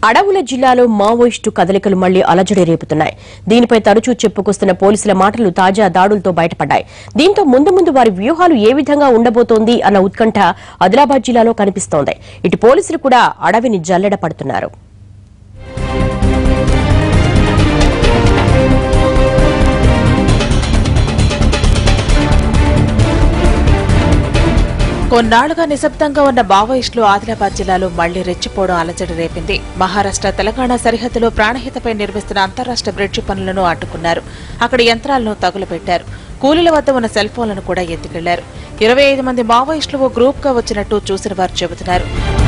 అడవుల జిల్లాలో మావోయిస్టు కదలికలు మళ్లీ అలజడి రేపుతున్నాయి దీనిపై తరచూ చెప్పుకొస్తున్న పోలీసుల మాటలు తాజా దాడులతో బయటపడ్డాయి దీంతో ముందు ముందు వారి వ్యూహాలు ఏ విధంగా ఉండబోతోంది అన్న ఉత్కంఠ ఆదిలాబాద్ జిల్లాలో కనిపిస్తోంది ఇటు పోలీసులు కూడా అడవిని జల్లెడ పడుతున్నారు కొన్నాళ్లుగా నిశ్శబ్దంగా ఉన్న మావోయిస్టులు ఆదిలాబాద్ జిల్లాలో మళ్లీ రెచ్చిపోవడం అలజడి రేపింది మహారాష్ట్ర తెలంగాణ సరిహద్దులో ప్రాణహితపై నిర్మిస్తున్న అంతరాష్ట్ర బ్రిడ్జి పనులను అడ్డుకున్నారు అక్కడ యంత్రాలను తగులబెట్టారు కూలీల వద్ద ఉన్న సెల్ ఫోన్లను కూడా ఎత్తుకెళ్లారు ఇరవై ఐదు మంది మావోయిస్టులు ఓ గ్రూప్ గా వచ్చినట్టు చూసిన వారు చెబుతున్నారు